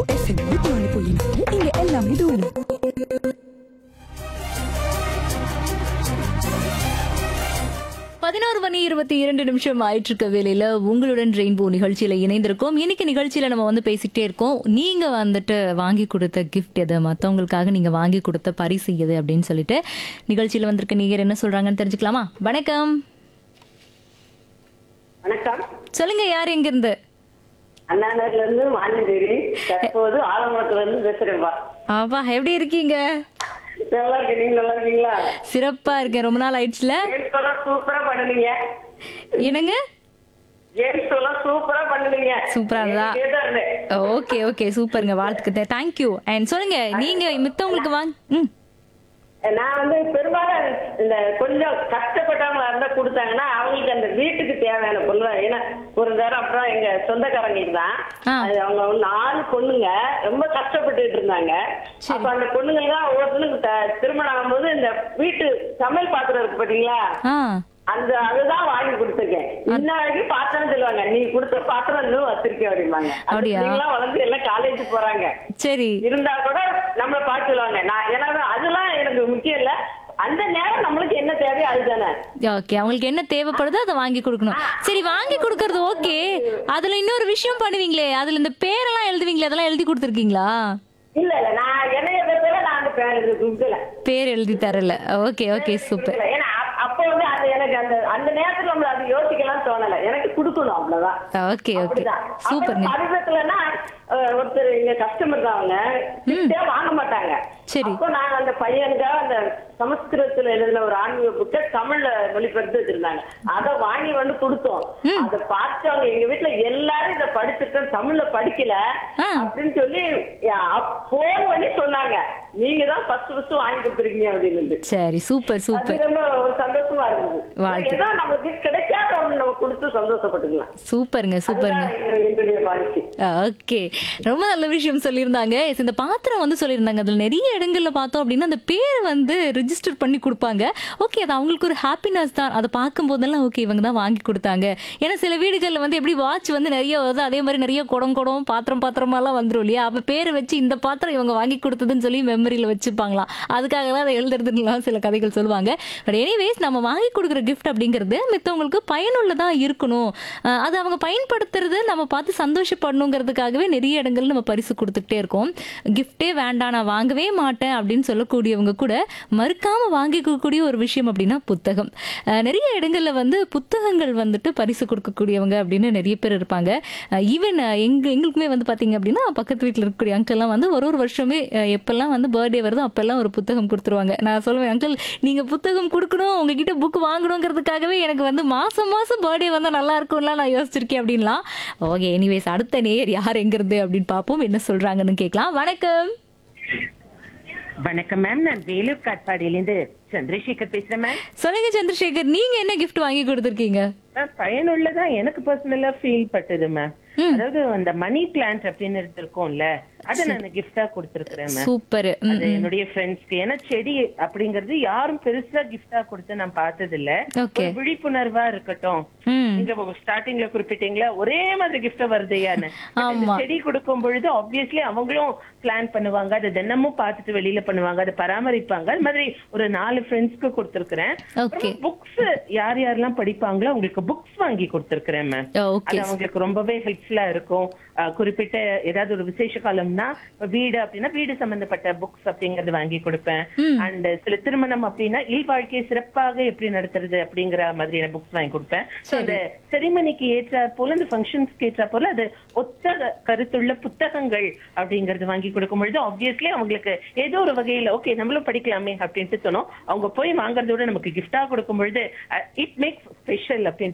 Rainbow FM நூத்தி நாலு புள்ளி நாலு இங்க எல்லாமே தூளு பதினோரு மணி இருபத்தி இரண்டு நிமிஷம் ஆயிட்டு இருக்க வேலையில உங்களுடன் ரெயின்போ நிகழ்ச்சியில இணைந்திருக்கோம் இன்னைக்கு நிகழ்ச்சியில நம்ம வந்து பேசிக்கிட்டே இருக்கோம் நீங்க வந்துட்டு வாங்கி கொடுத்த கிஃப்ட் எது மத்தவங்களுக்காக நீங்க வாங்கி கொடுத்த பரிசு எது அப்படின்னு சொல்லிட்டு நிகழ்ச்சியில வந்திருக்க நீங்க என்ன சொல்றாங்கன்னு தெரிஞ்சுக்கலாமா வணக்கம் வணக்கம் சொல்லுங்க யார் எங்க இருந்து அண்ணா நகர்ல இருந்து மாநிலகிரி தற்போது ஆலமரத்துல இருந்து பேசுறேன்பா ஆவா எப்படி இருக்கீங்க நல்லா இருக்கு நீங்க நல்லா இருக்கீங்களா சிறப்பா இருக்கேன் ரொம்ப நாள் ஆயிடுச்சுல கேம்ஸ் எல்லாம் சூப்பரா பண்ணுனீங்க என்னங்க கேம்ஸ் எல்லாம் சூப்பரா பண்ணுனீங்க சூப்பரா இருந்தா? கேட்டுட்டே இருந்தேன். ஓகே ஓகே சூப்பருங்க வாழ்த்துக்கு தேங்க்யூ அண்ட் சொல்லுங்க நீங்க மித்தவங்களுக்கு வாங்க ம் நான் வந்து பெரும்பாலும் இந்த கொஞ்சம் கஷ்டப்பட்டவங்களா இருந்தா கொடுத்தாங்கன்னா அவங்களுக்கு அந்த வீட்டுக்கு தேவையான பொருள் ஏன்னா ஒரு தரம் அப்புறம் எங்க சொந்தக்காரங்களுக்கு தான் ஆ. அது அவங்க வந்து நாலு பொண்ணுங்க ரொம்ப கஷ்டப்பட்டுட்டு இருந்தாங்க சரி. அப்ப அந்த பொண்ணுங்க தான் ஒவ்வொருத்தனுக்கு த- திருமணம் ஆகும்போது இந்த வீட்டு சமையல் பாத்திரம் இருக்கு பாத்தீங்களா ஆ அந்த அதுதான் வாங்கி கொடுத்துருக்கேன் இன்ன வரைக்கும் பாத்திரம் சொல்லுவாங்க நீ கொடுத்த பாத்திரம் இன்னும் வச்சிருக்கேன் அப்படிம்பாங்க அந்த அப்படியா? பிள்ளைங்களாம் வளர்ந்து எல்லாம் காலேஜ் போறாங்க சரி இருந்தா கூட நம்மள பார்த்து சொல்லுவாங்க நான் ஏன்னா அதெல்லாம் எனக்கு முக்கியம் இல்ல அந்த நேரம் நம்மளுக்கு என்ன தேவையோ அதுதானே ஓகே அவங்களுக்கு என்ன தேவைப்படுதோ அதை வாங்கி கொடுக்கணும் சரி வாங்கி கொடுக்கறது ஓகே அதுல இன்னொரு விஷயம் பண்ணுவீங்களே அதுல இந்த பேரெல்லாம் எழுதுவீங்களே அதெல்லாம் எழுதி கொடுத்துருக்கீங்களா இல்ல இல்ல நான் என்னைய பொறுத்தவரை நான் அந்த பேர் கொடுக்கல பேர் எழுதி தரல ஓகே ஓகே சூப்பர் கொடுக்கல. ஏன்னா அப்- அப்போ வந்து அது எனக்கு அந்த அந்த நேரத்துல நம்மள அது யோசிக்கலாம் தோணல எனக்கு கொடுக்கணும் அவ்வளவுதான் ஓகே ஓகே அப்படிதான். சூப்பருங்க அப்புறம் சமீபத்துலன்னா அஹ், ஒருத்தர் எங்க கஸ்டமர் தான் அவங்க கிஃப்டே வாங்க மாட்டாங்க சரி. அப்போ நாங்க அந்த பையனுக்காக அந்த சமஸ்கிருதத்துல எழுதின ஒரு ஆன்மீக புக்கை தமிழ்ல மொழிபெயர்த்து வச்சிருந்தாங்க அதை வாங்கி வந்து கொடுத்தோம் அதை பார்த்தவங்க எங்க வீட்டுல எல்லாரும் இதை படிச்சுட்டோம் தமிழ்ல படிக்கல ஆ. அப்படின்னு சொல்லி போன் பண்ணி சொன்னாங்க நீங்க தான் ஃபர்ஸ்ட் ஃபர்ஸ்ட் வாங்கி கொடுத்துருக்கீங்க அப்படின்னு சரி சூப்பர் அது சூப்பர் ரொம்ப ஒரு சந்தோஷமா இருந்தது வாழ்த்து. ஏதோ நமக்கு கிடைக்காத ஒண்ணு நம்ம கொடுத்து சந்தோஷப்பட்டுக்கலாம் சூப்பருங்க சூப்பருங்க அதுதான் என்னுடைய பாலிசி ஓகே ரொம்ப நல்ல விஷயம் சொல்லியிருந்தாங்க Yes, இந்த பாத்திரம் வந்து சொல்லியிருந்தாங்க அதில் நிறைய இடங்கள்ல பார்த்தோம் அப்படின்னா அந்த பேர் வந்து ரிஜிஸ்டர் பண்ணி கொடுப்பாங்க ஓகே அது அவங்களுக்கு ஒரு ஹாப்பினஸ் தான் அதை பார்க்கும் போதெல்லாம் ஓகே இவங்க தான் வாங்கி கொடுத்தாங்க ஏன்னா சில வீடுகளில் வந்து எப்படி வாட்ச் வந்து நிறைய வருது அதே மாதிரி நிறைய குடம் குடம் பாத்திரம் பாத்திரமாலாம் வந்துரும் இல்லையா அப்போ பேரை வச்சு இந்த பாத்திரம் இவங்க வாங்கி கொடுத்ததுன்னு சொல்லி மெமரியில் வச்சுப்பாங்களாம் அதுக்காக தான் அதை எழுதுறதுலாம் சில கதைகள் சொல்லுவாங்க பட் எனிவேஸ் நம்ம வாங்கி கொடுக்குற கிஃப்ட் அப்படிங்கிறது மித்தவங்களுக்கு பயனுள்ளதா இருக்கணும் அஹ் அது அவங்க பயன்படுத்துறது நம்ம பார்த்து சந்தோஷப்படணுங்கிறதுக்காகவே நிறைய இடங்கள் நம்ம பரிசு கொடுத்துக்கிட்டே இருக்கோம் கிஃப்டே வேண்டாம் நான் வாங்கவே மாட்டேன் அப்படின்னு சொல்லக்கூடியவங்க கூட மறுக்காம வாங்கிக்கக்கூடிய ஒரு விஷயம் அப்படின்னா புத்தகம் அஹ் நிறைய இடங்கள்ல வந்து புத்தகங்கள் வந்துட்டு பரிசு கொடுக்கக்கூடியவங்க அப்படின்னு நிறைய பேர் இருப்பாங்க ஈவன் எங்க எங்களுக்குமே வந்து பாத்தீங்க அப்படின்னா பக்கத்து வீட்டில் இருக்கக்கூடிய அங்கிள்லாம் வந்து ஒரு ஒரு வருஷமே அஹ், எப்பெல்லாம் வந்து பர்த்டே வருதோ அப்பெல்லாம் ஒரு புத்தகம் கொடுத்துருவாங்க நான் சொல்லுவேன் அங்கிள் நீங்க புத்தகம் கொடுக்கணும் உங்ககிட்ட புக் வாங்கணுங்கிறதுக்காகவே எனக்கு வந்து மாசம் மாசம் பர்த்டே வந்தா நல்லா இருக்கும்லாம் நான் யோசிச்சிருக்கேன் அப்படின்லாம் ஓகே எனிவேஸ் அடுத்த நேயர் யார் எங்கிறது அப்படின்னு பார்ப்போம் என்ன சொல்றாங்கன்னு கேட்கலாம் வணக்கம் வணக்கம் மேம் நான் வேலூர் காட்பாடியிலிருந்து சந்திரசேகர் பேசுறேன் மேம் சொல்லுங்க சந்திரசேகர் நீங்க என்ன கிஃப்ட் வாங்கி கொடுத்துருக்கீங்க மேம் பயனுள்ளதா எனக்கு பர்சனலா ஃபீல் பட்டது மேம் அதாவது அந்த மணி பிளான்ட் அப்படின்னு இருக்கும்ல அதை நான் கிஃப்டா கொடுத்திருக்கிறேன் மேம் சூப்பர் அது என்னுடைய ஃப்ரெண்ட்ஸ்க்கு ஏன்னா செடி அப்படிங்கறது யாரும் பெருசா கிஃப்டா கொடுத்து நான் பார்த்தது இல்ல Okay. ஒரு விழிப்புணர்வா இருக்கட்டும் ம் நீங்க ஸ்டார்டிங்ல குறிப்பிட்டீங்களா ஒரே மாதிரி கிஃப்ட் வருதையான்னு But இந்த ஆமா. செடி கொடுக்கும் பொழுது ஆப்வியஸ்லி அவங்களும் பிளான் பண்ணுவாங்க அதை தினமும் பார்த்துட்டு வெளியில பண்ணுவாங்க அதை பராமரிப்பாங்க அது மாதிரி ஒரு நாலு ஃப்ரெண்ட்ஸ்க்கு கொடுத்திருக்கிறேன் Okay. புக்ஸ் யார் யாரெல்லாம் படிப்பாங்களோ அவங்களுக்கு புக்ஸ் வாங்கி கொடுத்திருக்கிறேன் மேம் ஓகே அது அவங்களுக்கு ரொம்பவே ஹெல்ப்ஃபுல்லா இருக்கும் அஹ் குறிப்பிட்ட ஏதாவது ஒரு விசேஷ காலம்னா இப்ப வீடு அப்படின்னா வீடு சம்பந்தப்பட்ட புக்ஸ் அப்படிங்கறது வாங்கி கொடுப்பேன் அண்ட் சில திருமணம் அப்படின்னா இல் வாழ்க்கையை சிறப்பாக எப்படி நடத்துறது அப்படிங்கிற மாதிரியான புக்ஸ் வாங்கி கொடுப்பேன் So, அந்த செரிமனிக்கு ஏற்றாற் போல அந்த ஃபங்க்ஷன்ஸ்க்கு ஏற்றாற் போல அது ஒத்த கருத்துள்ள புத்தகங்கள் அப்படிங்கறது வாங்கி கொடுக்கும் பொழுது ஆப்வியஸ்லி அவங்களுக்கு ஏதோ ஒரு வகையில ஓகே நம்மளும் படிக்கலாமே அப்படின்ட்டு தோணும் அவங்க போய் வாங்குறத விட நமக்கு கிஃப்டா கொடுக்கும் பொழுது இட் மேக்ஸ் ஸ்பெஷல் அப்படின்னு